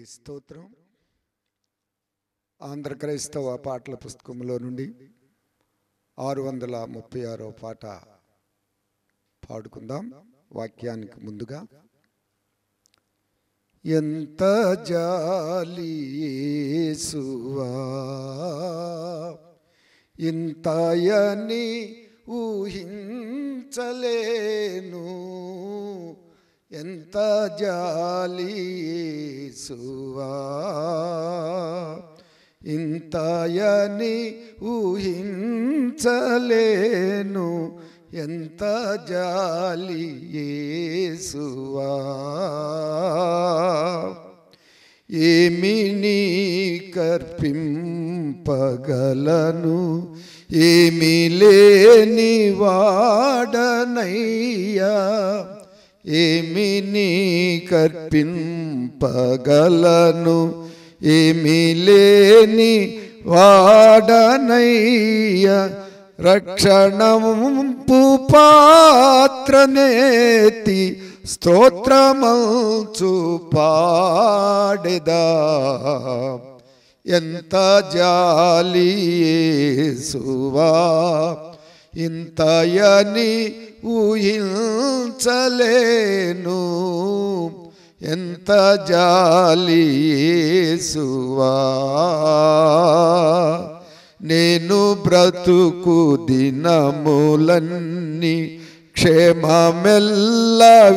దేవునికి స్తోత్రం ఆంధ్ర క్రైస్తవ పాటల పుస్తకంలో నుండి ఆరు వందల ముప్పై ఆరో పాట పాడుకుందాం వాక్యానికి ముందుగా ఎంత జాలి యేసువా ఇంతయని ఊహించలేను ఎంత జాలి యేసువా ఇంతయని ఊహించలేను ఎంత జాలి యేసువా ఏమి నీ కర్పింపగలను ఏమి లేని వాడనయ్యా ఏమి నీ కర్పింపగలను ఏమి లేని వాడనయ్యా రక్షణంపు పాత్రనేతి స్తోత్రమంచు పాడెదా ఎంత జాలి యేసువా ఇంతయని ఊహించలేను ఎంత జాలి యేసువా నేను బ్రతుకు దినములన్నీ క్షేమమెల్ల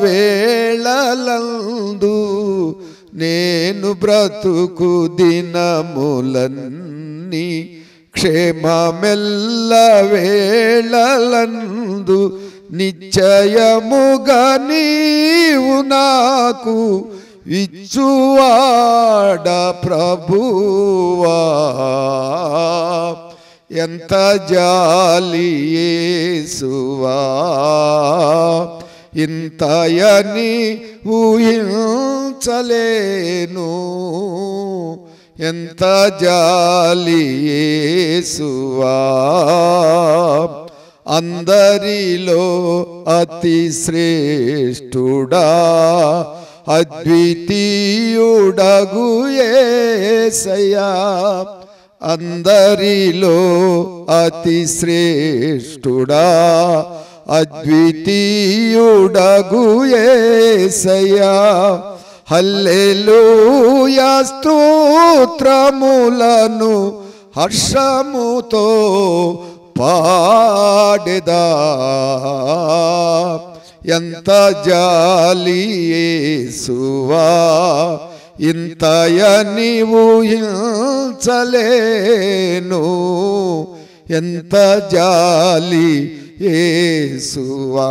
వేళలందు నేను బ్రతుకు దినములన్నీ క్షేమమెల్ల వేళలందు నిశ్చయముగా నీవు నాకు ఇచ్చువాడ ప్రభువా ఎంత జాలి యేసువా ఇంతయని ఊహించలేను ఎంత జాలి యేసువా అందరిలో అతి శ్రేష్ఠుడా అద్వితీయుడగు ఏసయ్యా అందరిలో అతి శ్రేష్ఠుడా అద్వితీయుడగు ఏసయ్యా హల్లెలూయా స్తోత్రములను హర్షముతో పాడెదా ఎంత జాలి యేసువా ఇంతయని ఊహించలేను ఎంత జాలి యేసువా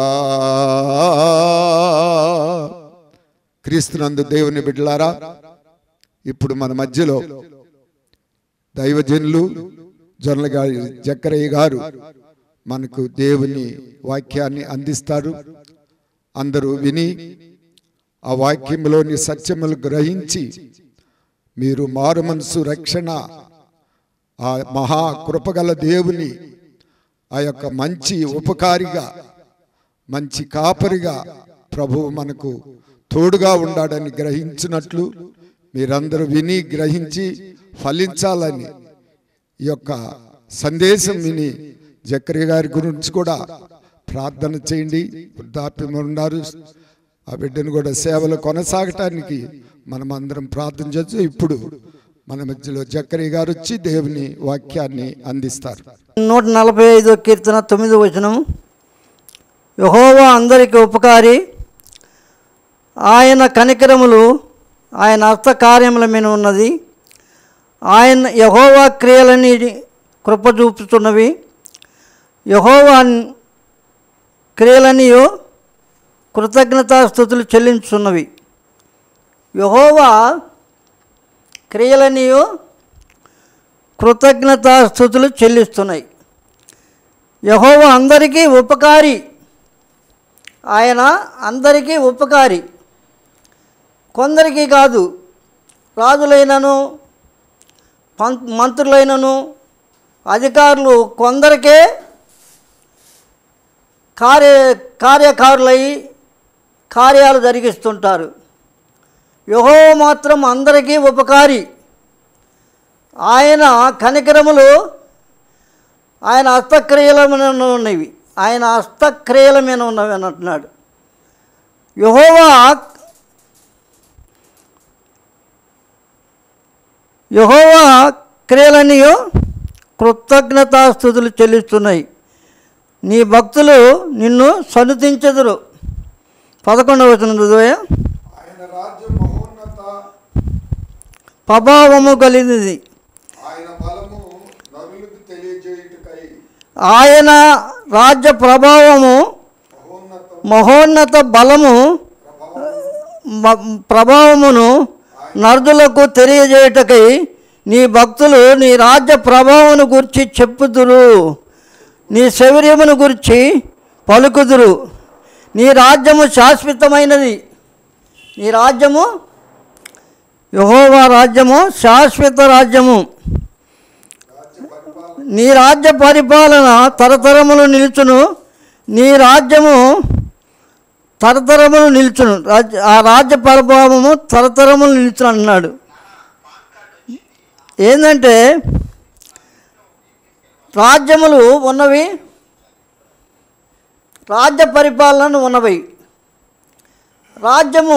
క్రీస్తునందు దేవుని బిడ్డలారా ఇప్పుడు మన మధ్యలో దైవజనులు జొన్నల గారి జక్కరయ్య గారు మనకు దేవుని వాక్యాన్ని అందిస్తారు అందరూ విని ఆ వాక్యంలోని సత్యములు గ్రహించి మీరు మారు మనసు రక్షణ ఆ మహా కృపగల దేవుని ఆ యొక్క మంచి ఉపకారిగా మంచి కాపరిగా ప్రభువు మనకు తోడుగా ఉండాడని గ్రహించినట్లు మీరందరూ విని గ్రహించి ఫలించాలని ఈ యొక్క సందేశం విని జక్కరి గారి గురించి కూడా ప్రార్థన చేయండి వృద్ధాప్యం ఉన్నారు ఆ బిడ్డను కూడా సేవలు కొనసాగటానికి మనం అందరం ప్రార్థన చేస్తూ ఇప్పుడు మన మధ్యలో జక్కరి గారు వచ్చి దేవుని వాక్యాన్ని అందిస్తారు నూట నలభై ఐదో కీర్తన తొమ్మిదో వచనం యహోవా అందరికి ఉపకారి ఆయన కనికరములు ఆయన హస్త కార్యముల మీద ఉన్నది ఆయన యహోవా క్రియలని కృప చూపుతున్నవి యహోవా క్రియలనియో కృతజ్ఞతాస్థుతులు చెల్లించున్నవి యహోవా క్రియలనియో కృతజ్ఞతాస్థుతులు చెల్లిస్తున్నాయి యహోవా అందరికీ ఉపకారి ఆయన అందరికీ ఉపకారి కొందరికి కాదు రాజులైనను పం మంత్రులైనను అధికారులు కొందరికే కార్య కార్యకారులై కార్యాలు జరిగిస్తుంటారు యహో మాత్రం అందరికీ ఉపకారి ఆయన కనికరములు ఆయన హస్తక్రియల మీద ఉన్నవి ఆయన హస్తక్రియల మీద ఉన్నవి అని అంటున్నాడు యహోవా యహోవా క్రియలన్నీ కృతజ్ఞతాస్థుతులు చెల్లిస్తున్నాయి నీ భక్తులు నిన్ను సన్నుతించెదరు పదకొండవ వచనం చదువయ్య ఆయన రాజ్యం మహోన్నత ప్రభావము కలిగినది ఆయన బలము నరులకు తెలియజేయుటకై ఆయన రాజ్య ప్రభావము మహోన్నత మహోన్నత బలము మ- ప్రభావమును నర్దులకు తెలియజేయుటకై నీ భక్తులు నీ రాజ్య ప్రభావమును గురించి చెప్పుదురు నీ శౌర్యమును గురించి పలుకుదురు నీ రాజ్యము శాశ్వతమైనది నీ రాజ్యము యహోవా రాజ్యము శాశ్వత రాజ్యము నీ రాజ్య పరిపాలన తరతరములు నిలుచును నీ రాజ్యము తరతరములు నిలుచును రాజ్య ఆ రాజ్య ప్రభావము తరతరములు నిలుచును అన్నాడు ఏంటంటే రాజ్యములు ఉన్నవి రాజ్య పరిపాలన ఉన్నవి రాజ్యము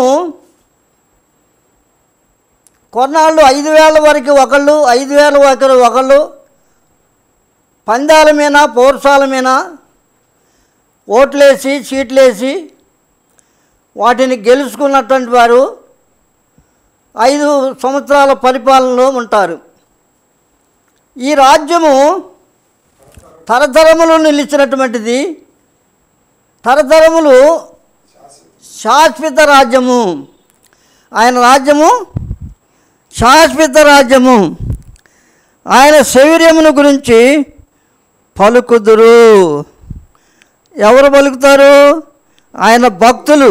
కొన్నాళ్ళు ఐదు వేల వరకు ఒకళ్ళు ఐదు వేల వరకు ఒకళ్ళు పందాల మీద పౌరుషాల మీద ఓట్లేసి సీట్లేసి వాటిని గెలుచుకున్నటువంటి వారు ఐదు సంవత్సరాల పరిపాలనలో ఉంటారు ఈ రాజ్యము తరతరములు నిలిచినటువంటిది తరతరములు శాశ్వత రాజ్యము ఆయన రాజ్యము శాశ్వత రాజ్యము ఆయన శౌర్యమును గురించి పలుకుదురు ఎవరు పలుకుతారు ఆయన భక్తులు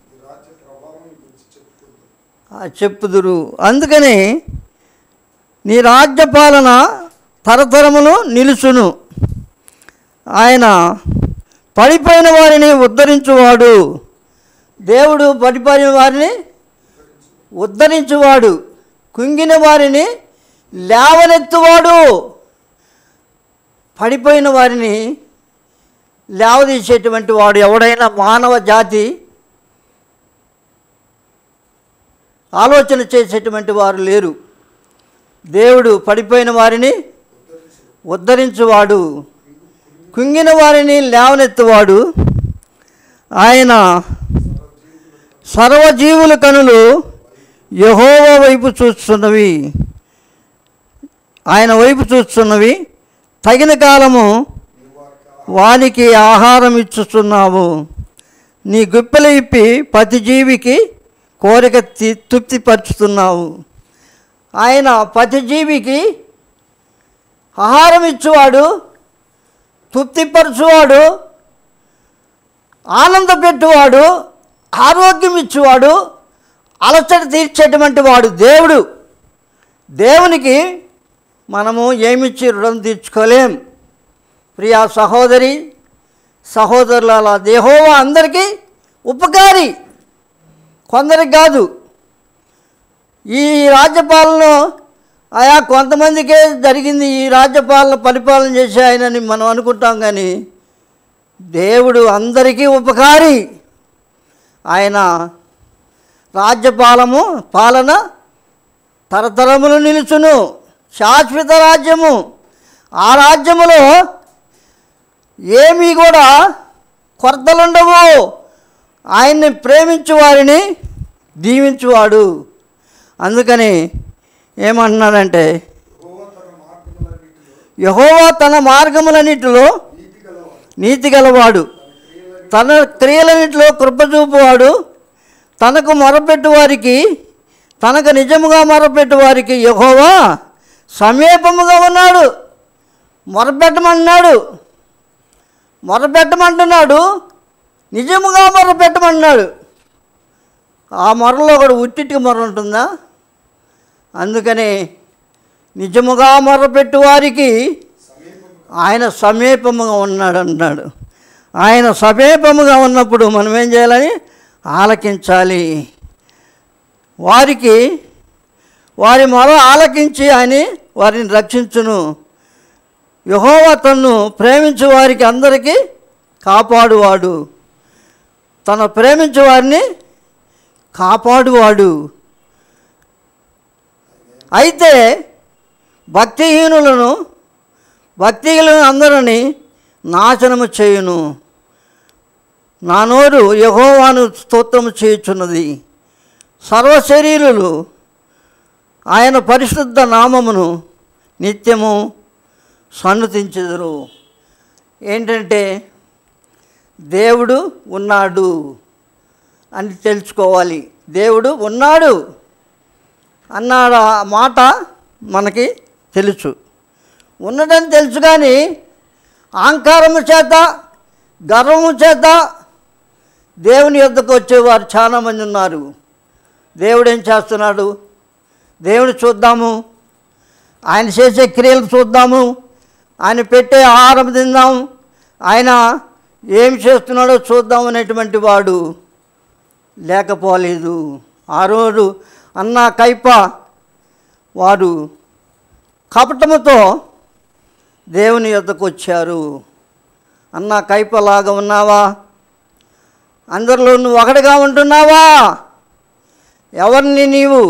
ఆ, చెప్పుదురు అందుకని నీ రాజ్య పాలన తరతరములు నిలుచును ఆయన పడిపోయిన వారిని ఉద్ధరించువాడు దేవుడు పడిపోయిన వారిని ఉద్ధరించువాడు కుంగిన వారిని లేవనెత్తువాడు పడిపోయిన వారిని లేవదీసేటువంటి వాడు ఎవడైనా మానవ జాతి ఆలోచన చేసేటువంటి వారు లేరు దేవుడు పడిపోయిన వారిని ఉద్ధరించువాడు కుంగిన వారిని లేవనెత్తువాడు ఆయన సర్వజీవుల కనులు యహోవ వైపు చూస్తున్నవి ఆయన వైపు చూస్తున్నవి తగిన కాలము వానికి ఆహారం ఇచ్చుతున్నావు నీ గుప్పెలు ఇప్పి ప్రతి జీవికి కోరిక తి- తృప్తిపరుచుతున్నావు ఆయన ప్రతి జీవికి ఆహారం ఇచ్చువాడు తృప్తిపరచువాడు ఆనంద పెట్టువాడు ఆరోగ్యం ఇచ్చేవాడు అలసట తీర్చేటువంటి వాడు దేవుడు దేవునికి మనము ఏమిచ్చి రుణం తీర్చుకోలేం ప్రియా సహోదరి సహోదరుల దేహోవా అందరికీ ఉపకారి కొందరికి కాదు ఈ రాజ్యపాలన ఆయా కొంతమందికే జరిగింది ఈ రాజ్యపాలన పరిపాలన చేసే ఆయనని మనం అనుకుంటాం కానీ దేవుడు అందరికీ ఉపకారి ఆయన రాజ్యపాలము పాలన తరతరములు నిలుచును శాశ్వత రాజ్యము ఆ రాజ్యములో ఏమీ కూడా కొరతలుండవు ఆయన్ని ప్రేమించు వారిని దీవించువాడు అందుకని ఏమంటున్నాడంటే యహోవా తన మార్గములన్నిటిలో నీతి గలవాడు తన క్రియలన్నింటిలో కృప చూపువాడు తనకు మొరపెట్టు వారికి తనకు నిజముగా మొరపెట్టు వారికి యహోవా సమీపముగా ఉన్నాడు మొరపెట్టమన్నాడు మొరపెట్టమంటున్నాడు నిజముగా మొరపెట్టమన్నాడు ఆ మొరలో కూడా ఉట్టిటికి మొర ఉంటుందా అందుకని నిజముగా మొరపెట్టు వారికి ఆయన సమీపముగా ఉన్నాడు అన్నాడు ఆయన సమీపముగా ఉన్నప్పుడు మనం ఏం చేయాలని ఆలకించాలి వారికి వారి మొర ఆలకించి ఆయన వారిని రక్షించును యహోవా తన్ను ప్రేమించు వారికి అందరికీ కాపాడువాడు తన ప్రేమించు వారిని కాపాడువాడు అయితే భక్తిహీనులను భక్తిహీనులను అందరినీ నాశనము చేయును నా నోరు యహోవాను స్తోత్రము చేయుచున్నది సర్వశరీరులు ఆయన పరిశుద్ధ నామమును నిత్యము సన్నుతించెదరు ఏంటంటే దేవుడు ఉన్నాడు అని తెలుసుకోవాలి దేవుడు ఉన్నాడు అన్నాడు ఆ మాట మనకి తెలుసు ఉన్నదని తెలుసు కానీ అహంకారము చేత గర్వము చేత దేవుని యొద్దకు వచ్చేవారు చాలామంది ఉన్నారు దేవుడు ఏం చేస్తున్నాడు దేవుని చూద్దాము ఆయన చేసే క్రియలు చూద్దాము ఆయన పెట్టే ఆహారం తిందాం ఆయన ఏం చేస్తున్నాడో చూద్దాం అనేటువంటి వాడు లేకపోలేదు ఆ రోజు అన్న కైప వారు కపటముతో దేవుని యొద్దకు వచ్చారు అన్న కైపలాగా ఉన్నావా అందరిలో నువ్వు ఒకటిగా ఉంటున్నావా ఎవరిని నీవు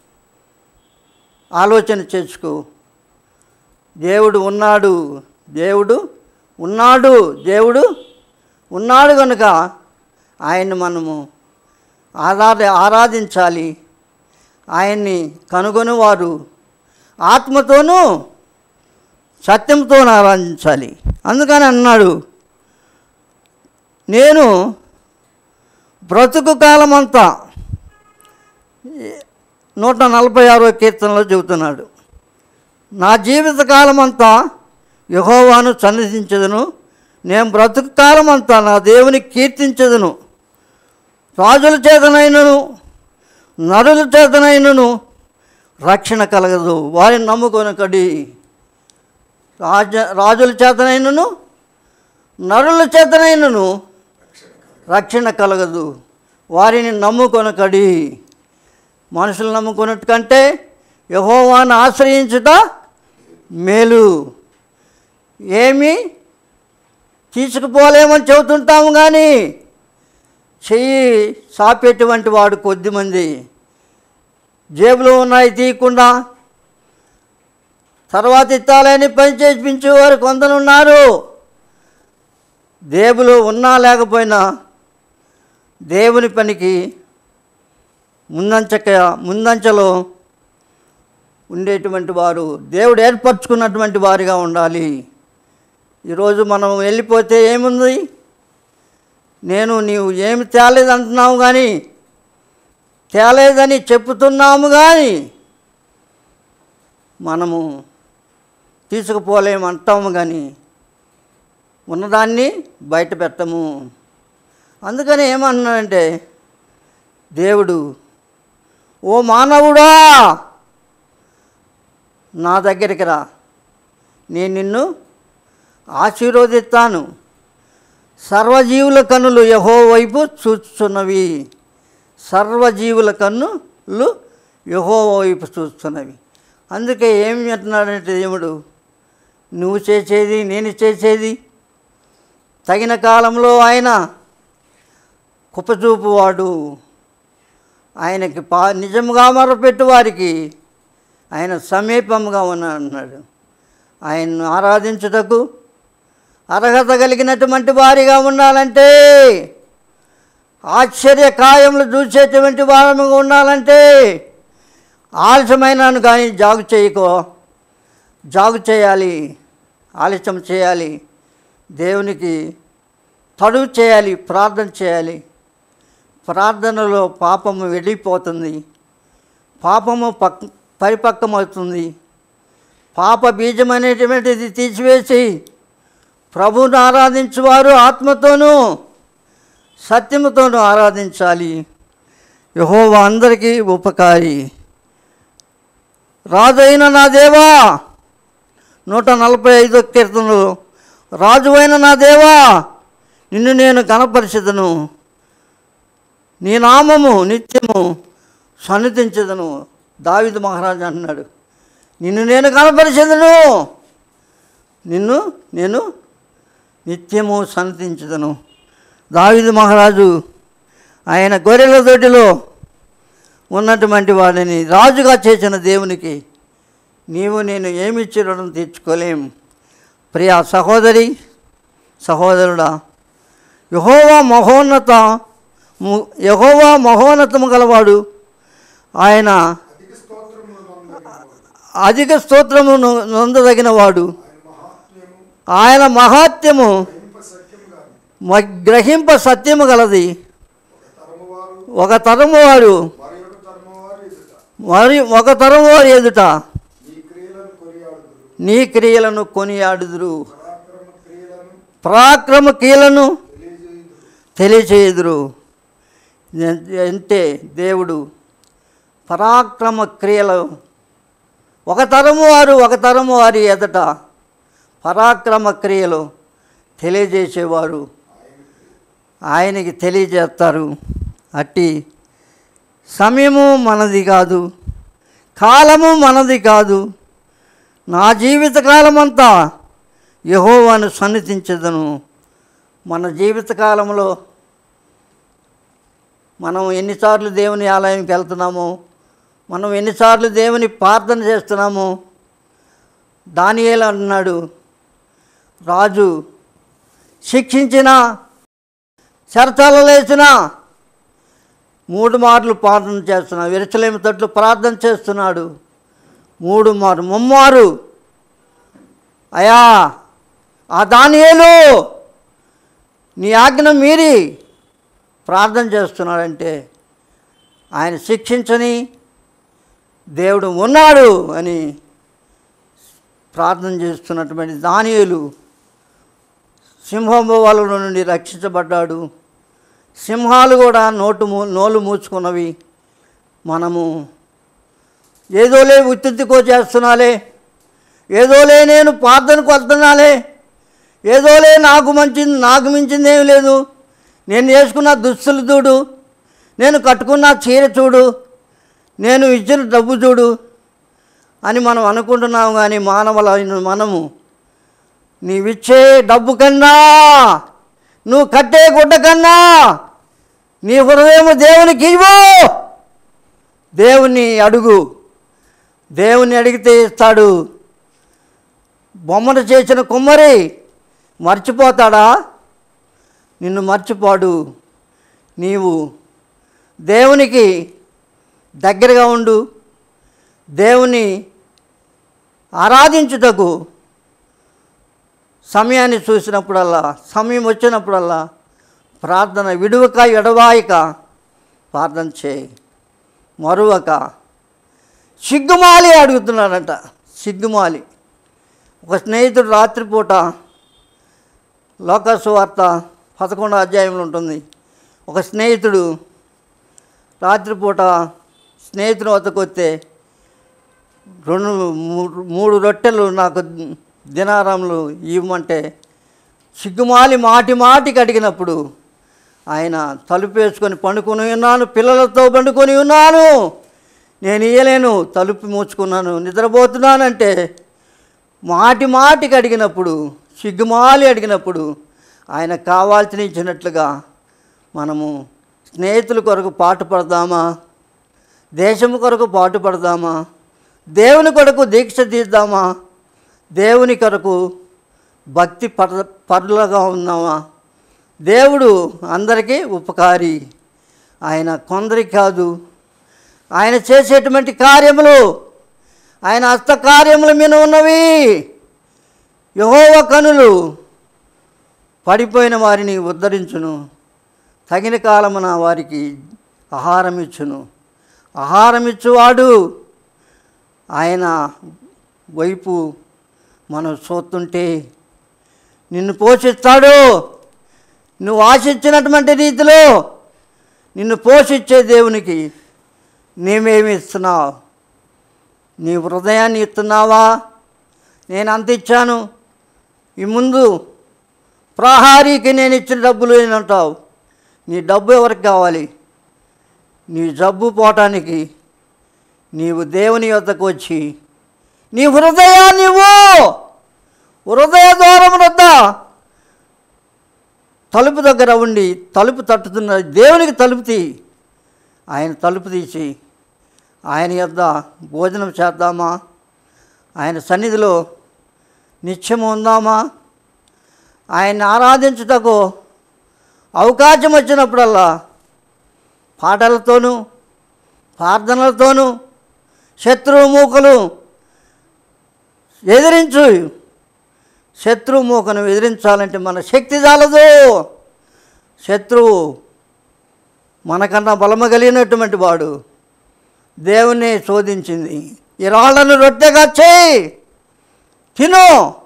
ఆలోచన చేసుకో దేవుడు ఉన్నాడు దేవుడు ఉన్నాడు దేవుడు ఉన్నాడు కనుక ఆయన్ని మనము ఆరాధ ఆరాధించాలి ఆయన్ని కనుగొని వారు ఆత్మతోనూ సత్యంతోనూ ఆరాధించాలి అందుకని అన్నాడు నేను బ్రతుకు కాలమంతా నూట నలభై ఆరో కీర్తనలో చెబుతున్నాడు నా జీవిత కాలమంతా యహోవాను సన్నిధించదును నేను బ్రతుకు కాలమంతా నా దేవుని కీర్తించదును రాజుల చేతనైనను నరుల చేతనైనను రక్షణ కలగదు వారిని నమ్ముకొనకడి రాజ రాజుల చేతనైనను నరుల చేతనైనను రక్షణ కలగదు వారిని నమ్ముకొనకడి మనుషులు నమ్ముకున్నట్టు కంటే యహోవాను ఆశ్రయించుట మేలు ఏమి తీసుకుపోలేమని చెబుతుంటాము కానీ చెయ్యి సాపేటువంటి వాడు కొద్దిమంది జేబులో ఉన్నాయి తీయకుండా తర్వాత ఇత్తాలని పని చేయించేవారు కొందరు ఉన్నారు దేవులు ఉన్నా లేకపోయినా దేవుని పనికి ముందంచక ముందంచలో ఉండేటువంటి వారు దేవుడు ఏర్పరచుకున్నటువంటి వారిగా ఉండాలి ఈరోజు మనం వెళ్ళిపోతే ఏముంది నేను నీవు ఏమి తేలేదు అంటున్నావు కానీ తేలేదని చెప్పుతున్నాము కానీ మనము తీసుకుపోలేము అంటాము కానీ ఉన్నదాన్ని బయట పెట్టము అందుకని ఏమన్నాడంటే దేవుడు ఓ మానవుడా నా దగ్గరికి రా నేను నిన్ను ఆశీర్వదిస్తాను సర్వజీవుల కన్నులు యహో వైపు చూస్తున్నవి సర్వజీవుల కన్నులు యహో వైపు చూస్తున్నవి అందుకే ఏం చెప్తున్నాడంటే దేవుడు నువ్వు చేసేది నేను చేసేది తగిన కాలంలో ఆయన కుప్పచూపువాడు ఆయనకి పా నిజముగా మొరపెట్టు వారికి ఆయన సమీపంగా ఉన్నాడు అన్నాడు ఆయన్ను ఆరాధించుటకు అర్హత కలిగినటువంటి వారిగా ఉండాలంటే ఆశ్చర్య కాయములు చూసేటువంటి వారముగా ఉండాలంటే ఆలస్యమైన కానీ జాగు చేయకో జాగు చేయాలి ఆలస్యం చేయాలి దేవునికి తడువు చేయాలి ప్రార్థన చేయాలి ప్రార్థనలో పాపము వెళ్ళిపోతుంది పాపము పక్ పరిపక్వమవుతుంది పాప బీజం అనేటువంటిది తీసివేసి ప్రభువును ఆరాధించువారు ఆత్మతోనూ సత్యముతోనూ ఆరాధించాలి యహోవా అందరికీ ఉపకారి రాజైన నా దేవా నూట నలభై ఐదో కీర్తనలు రాజువైన నా దేవా నిన్ను నేను కనపరిచెదను నీ నామము నిత్యము సన్నిధించదను దావిద మహారాజు అంటున్నాడు నిన్ను నేను కనపరిచేదను నిన్ను నేను నిత్యము సన్నతించదను దావిదు మహారాజు ఆయన గొర్రెల దొడ్డిలో ఉన్నటువంటి వాడిని రాజుగా చేసిన దేవునికి నీవు నేను ఏమి రుణం తీర్చుకోలేం ప్రియా సహోదరి సహోదరుడా యహోవా మహోన్నత ము- యహోవా మహోన్నతము గలవాడు ఆయన అధిక స్తోత్రములు నొందగినవాడు. అధిక స్తోత్రము నొ- నొందదగిన వాడు ఆయన ఆయన మహాత్మ్యము మహాత్యము ఇంప సత్యము గాని మ- గ్రహింప సత్యము గలది తరము వారు ఒక తరము వాడు మరి ఒక తరము వారు ఎదుట మరి ఒక తరము వారు ఎదుట ఈ క్రియలను కొనియాడుదురు నీ క్రియలను కొనియాడుదురు పరాక్రమ క్రియలను పరాక్రమ కీలను తెలియజేయుదురు తెలియచేయుదురు అంటే దేవుడు పరాక్రమ క్రియలు ఒక తరము వారు ఒక తరము వారి ఎదట పరాక్రమ క్రియలు తెలియజేసేవారు ఆయనకి తెలియజేస్తారు అట్టి సమయము మనది కాదు కాలము మనది కాదు నా జీవిత కాలమంతా యహోవాను సన్నిధించదను మన జీవిత కాలంలో మనం ఎన్నిసార్లు దేవుని ఆలయంకి వెళ్తున్నామో మనం ఎన్నిసార్లు దేవుని ప్రార్థన చేస్తున్నామో దానియేలు అంటున్నాడు రాజు శిక్షించిన చర్చలు లేచిన మూడు మార్లు ప్రార్థన చేస్తున్నాడు విరచలేమి తట్లు ప్రార్థన చేస్తున్నాడు మూడు మారు ముమ్మారు అయా ఆ దానియేలు నీ ఆజ్ఞ మీరి ప్రార్థన చేస్తున్నాడంటే ఆయన శిక్షించని దేవుడు ఉన్నాడు అని ప్రార్థన చేస్తున్నటువంటి దానియేలు సింహంబవాల నుండి రక్షించబడ్డాడు సింహాలు కూడా నోటు మూ నోలు మూచుకున్నవి మనము ఏదోలే ఉత్తికో చేస్తున్నాలే ఏదోలే నేను ప్రార్థనకు వస్తున్నాలే ఏదోలే నాకు మంచింది నాకు మించింది ఏమి లేదు నేను వేసుకున్న దుస్తులు చూడు నేను కట్టుకున్న చీర చూడు నేను ఇచ్చిన డబ్బు చూడు అని మనం అనుకుంటున్నాము కానీ మానవులైన మనము నీవిచ్చే డబ్బు కన్నా నువ్వు కట్టే గుడ్డ కన్నా నీ హృదయం దేవునికి ఇవ్వు దేవుని అడుగు దేవుని అడిగితే ఇస్తాడు బొమ్మను చేసిన కుమ్మరి మర్చిపోతాడా నిన్ను మర్చిపోడు నీవు దేవునికి దగ్గరగా ఉండు దేవుని ఆరాధించుటకు సమయాన్ని చూసినప్పుడల్లా సమయం వచ్చినప్పుడల్లా ప్రార్థన విడువక ఎడవాయక ప్రార్థన చేయి మరువక సిగ్గుమాలి అడుగుతున్నాడంట సిగ్గుమాలి ఒక స్నేహితుడు రాత్రిపూట లోకసు వార్త పదకొండో అధ్యాయంలో ఉంటుంది ఒక స్నేహితుడు రాత్రిపూట స్నేహితుని వద్దకు వస్తే రెండు మూడు మూడు రొట్టెలు నాకు దినారములు ఇవ్వమంటే సిగ్గుమాలి మాటి మాటికి అడిగినప్పుడు ఆయన తలుపు వేసుకొని పండుకొని ఉన్నాను పిల్లలతో పండుకొని ఉన్నాను నేను ఇయ్యలేను తలుపు మూసుకున్నాను నిద్రపోతున్నానంటే మాటి మాటికి అడిగినప్పుడు సిగ్గుమాలి అడిగినప్పుడు ఆయన కావాల్సిన ఇచ్చినట్లుగా మనము స్నేహితుల కొరకు పాటు పడదామా దేశము కొరకు పాటు పడదామా దేవుని కొరకు దీక్ష తీద్దామా దేవుని కొరకు భక్తి పర పరులుగా ఉన్నామా దేవుడు అందరికీ ఉపకారి ఆయన కొందరికి కాదు ఆయన చేసేటువంటి కార్యములు ఆయన హస్తకార్యముల మీద ఉన్నవి యహోవ కనులు పడిపోయిన వారిని ఉద్ధరించును తగిన కాలమున వారికి ఆహారం ఇచ్చును ఆహారం ఇచ్చువాడు ఆయన వైపు మనం చూస్తుంటే నిన్ను పోషిస్తాడు నువ్వు ఆశించినటువంటి రీతిలో నిన్ను పోషించే దేవునికి నీవేమి ఇస్తున్నావు నీ హృదయాన్ని ఇస్తున్నావా నేను అంత ఇచ్చాను ఈ ముందు ప్రహారీకి నేను ఇచ్చిన డబ్బులు అంటావు నీ డబ్బు ఎవరికి కావాలి నీ జబ్బు పోవటానికి నీవు దేవుని యొద్దకు వచ్చి నీ హృదయాన్ని ఇవ్వు హృదయ ద్వారం వద్ద తలుపు దగ్గర ఉండి తలుపు తట్టుతున్న దేవునికి తలుపు తీ ఆయన తలుపు తీసి ఆయన యొద్ద భోజనం చేద్దామా ఆయన సన్నిధిలో నిత్యము ఉందామా ఆయన్ని ఆరాధించుటకు అవకాశం వచ్చినప్పుడల్లా పాటలతోనూ ప్రార్థనలతోనూ శత్రువు మూకలు ఎదిరించు శత్రువు మూకను ఎదిరించాలంటే మన శక్తి చాలదు శత్రువు మనకన్నా బలము కలిగినటువంటి వాడు దేవుణ్ణి శోధించింది ఈ రాళ్లను రొట్టెగా చేయి తిను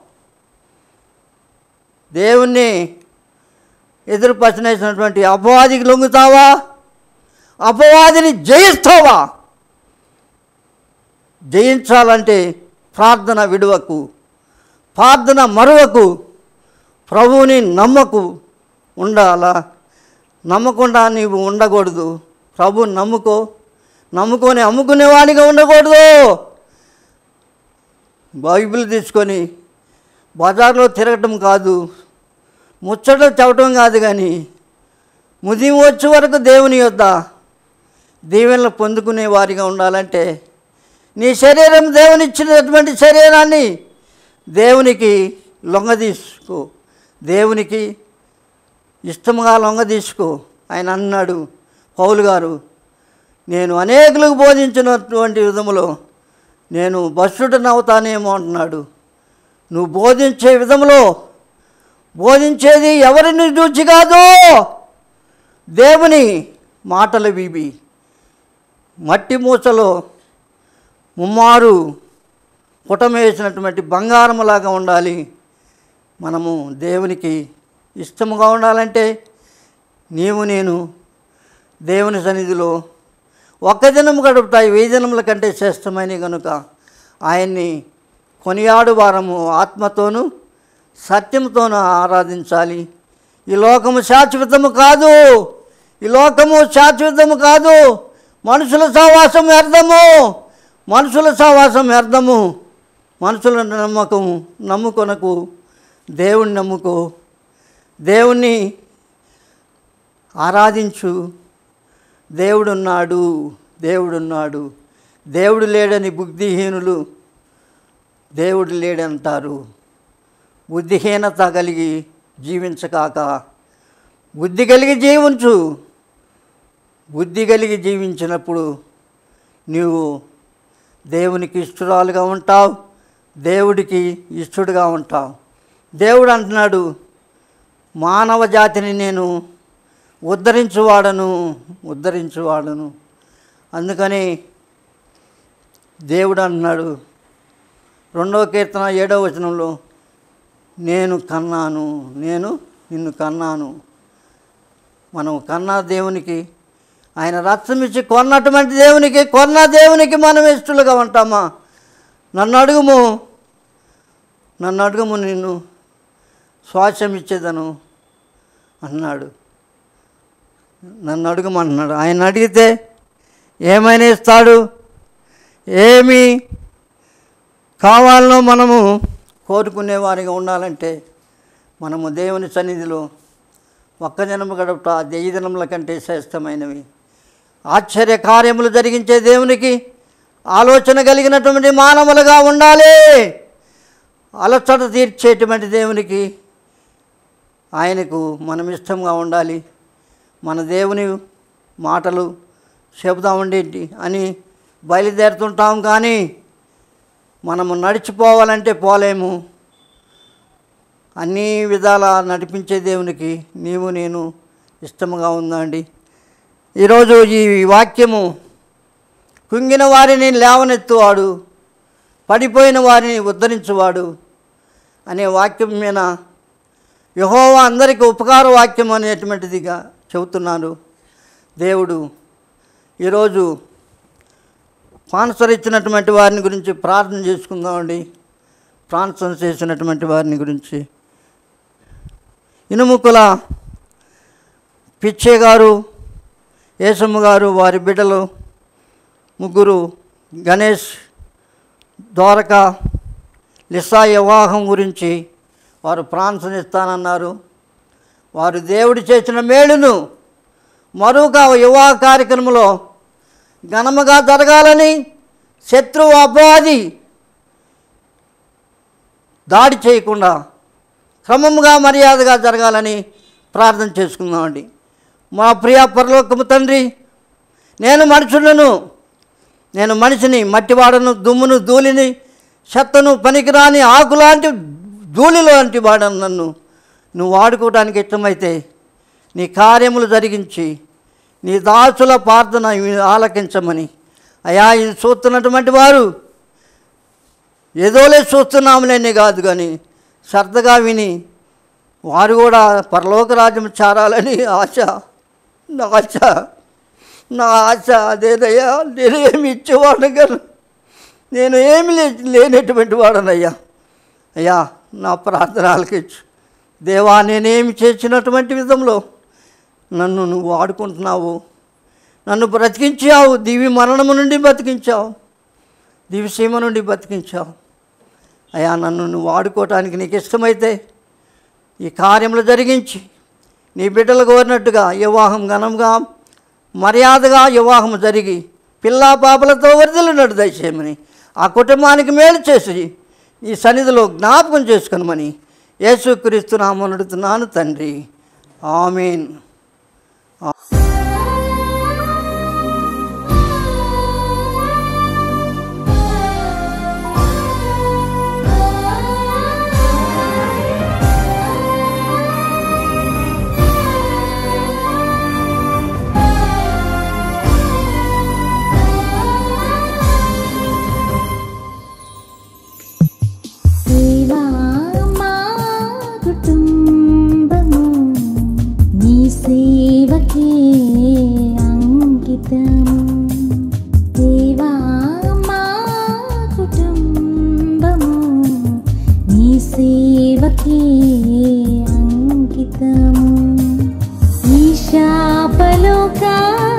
దేవుణ్ణి ఎదురుపరిచినటువంటి అపవాదికి లొంగుతావా అపవాదిని జయిస్తావా జయించాలంటే ప్రార్థన విడువకు ప్రార్థన మరువకు ప్రభువుని నమ్మకు ఉండాలా నమ్మకుండా నీవు ఉండకూడదు ప్రభుని నమ్ముకో నమ్ముకొని అమ్ముకునేవాడిగా ఉండకూడదు బైబిల్ తీసుకొని బజార్లో తిరగటం కాదు ముచ్చట చెప్పటం కాదు కానీ ముదిమి వచ్చే వరకు దేవుని యొద్ద దీవెనలు పొందుకునే వారిగా ఉండాలంటే నీ శరీరం దేవుని ఇచ్చినటువంటి శరీరాన్ని దేవునికి లొంగదీసుకో దేవునికి ఇష్టంగా లొంగదీసుకో ఆయన అన్నాడు పౌలు గారు నేను అనేకులకు బోధించినటువంటి విధములో నేను బస్సుడని అవుతానేమో అంటున్నాడు నువ్వు బోధించే విధంలో బోధించేది ఎవరిని చూచి కాదు దేవుని మాటలు వివి మట్టి మూసలో ముమ్మారు పుటమేసినటువంటి బంగారములాగా ఉండాలి మనము దేవునికి ఇష్టముగా ఉండాలంటే నీవు నేను దేవుని సన్నిధిలో ఒక్క దినం గడుపుతాయి వెయ్యి దినముల కంటే శ్రేష్టమైన కనుక ఆయన్ని కొనియాడు వారము ఆత్మతోనూ సత్యంతోనూ ఆరాధించాలి ఈ లోకము శాశ్వతము కాదు ఈ లోకము శాశ్వతము కాదు మనుషుల సహవాసం వ్యర్థము మనుషుల సహవాసం వ్యర్థము మనుషుల నమ్మకము నమ్ముకొనకు దేవుణ్ణి నమ్ముకో దేవుణ్ణి ఆరాధించు దేవుడున్నాడు దేవుడున్నాడు దేవుడు లేడని బుద్ధిహీనులు దేవుడు లేడంటారు బుద్ధిహీనత కలిగి జీవించకాక బుద్ధి కలిగి జీవించు బుద్ధి కలిగి జీవించినప్పుడు నీవు దేవునికి ఇష్టరాలుగా ఉంటావు దేవుడికి ఇష్టడుగా ఉంటావు దేవుడు అంటున్నాడు మానవ జాతిని నేను ఉద్ధరించువాడను ఉద్ధరించువాడను అందుకని దేవుడు అంటున్నాడు రెండవ కీర్తన ఏడవ వచనంలో నేను కన్నాను నేను నిన్ను కన్నాను మనం కన్నా దేవునికి ఆయన రక్తమిచ్చి కొన్నటువంటి దేవునికి కొన్న దేవునికి మనం ఇష్టలుగా ఉంటామా నన్ను అడుగుము నన్ను అడుగుము నిన్ను శ్వాసం ఇచ్చేదను అన్నాడు నన్ను అడుగుమంటున్నాడు ఆయన అడిగితే ఏమైనా ఇస్తాడు ఏమి కావాలనో మనము కోరుకునే వారిగా ఉండాలంటే మనము దేవుని సన్నిధిలో ఒక్క జనము గడుపుట దెయ్య దినముల కంటే శ్రేష్టమైనవి ఆశ్చర్య కార్యములు జరిగించే దేవునికి ఆలోచన కలిగినటువంటి మానవులుగా ఉండాలి అలసట తీర్చేటువంటి దేవునికి ఆయనకు మనం ఇష్టంగా ఉండాలి మన దేవుని మాటలు చెబుదామండి అని బయలుదేరుతుంటాం కానీ మనము నడిచిపోవాలంటే పోలేము అన్ని విధాల నడిపించే దేవునికి నీవు నేను ఇష్టముగా ఉందండి ఈరోజు ఈ వాక్యము కుంగిన వారిని లేవనెత్తువాడు పడిపోయిన వారిని ఉద్ధరించువాడు అనే వాక్యం మీద యహోవా అందరికీ ఉపకార వాక్యం అనేటువంటిదిగా చెబుతున్నాను దేవుడు ఈరోజు స్పాన్సర్ ఇచ్చినటువంటి వారిని గురించి ప్రార్థన చేసుకుందామండి స్పాన్సర్ చేసినటువంటి వారిని గురించి ఇనుముకుల పిచ్చే గారు యేసమ్మ గారు వారి బిడ్డలు ముగ్గురు గణేష్ ద్వారక లిసా వివాహం గురించి వారు ప్రాంశనిస్తానన్నారు వారు దేవుడు చేసిన మేలును మరొక వివాహ కార్యక్రమంలో ఘనముగా జరగాలని శత్రువు అపవాది దాడి చేయకుండా క్రమముగా మర్యాదగా జరగాలని ప్రార్థన చేసుకుందామండి మా ప్రియ పరలోకము తండ్రి నేను మనుషులను నేను మనిషిని మట్టివాడను దుమ్మును ధూళిని చెత్తను పనికిరాని ఆకులాంటి ధూళి లాంటి వాడను నన్ను నువ్వు వాడుకోవడానికి ఇష్టమైతే నీ కార్యములు జరిగించి నీ దాసుల ప్రార్థన ఆలకించమని అయా ఇది చూస్తున్నటువంటి వారు ఏదోలే చూస్తున్నాములేని కాదు కానీ శ్రద్ధగా విని వారు కూడా పరలోక రాజ్యం చేరాలని ఆశ నా ఆశ నా ఆశ అదేనయ్యా నేను ఏమి ఇచ్చేవాడు గారు నేను ఏమి లే లేనటువంటి వాడనయ్యా అయ్యా నా ప్రార్థన ఆలకించు దేవా నేనేమి చేసినటువంటి విధంలో నన్ను నువ్వు వాడుకుంటున్నావు నన్ను బ్రతికించావు దివి మరణము నుండి బతికించావు దివిసీమ నుండి బతికించావు అయ్యా నన్ను నువ్వు వాడుకోవటానికి నీకు ఇష్టమైతే ఈ కార్యములు జరిగించి నీ బిడ్డలు కోరినట్టుగా వివాహం ఘనంగా మర్యాదగా వివాహం జరిగి పిల్లా పాపలతో వరదలున్నట్టు దయచేయమని ఆ కుటుంబానికి మేలు చేసి ఈ సన్నిధిలో జ్ఞాపకం చేసుకునమని యేసుక్రీస్తు నామం అడుగుతున్నాను తండ్రి ఆమీన్ సేవా మా కుటుంబము నీ సేవకే అంకితము సేవా మా కుటుంబము నీ సేవకే అంకితము ఈశాపలోకా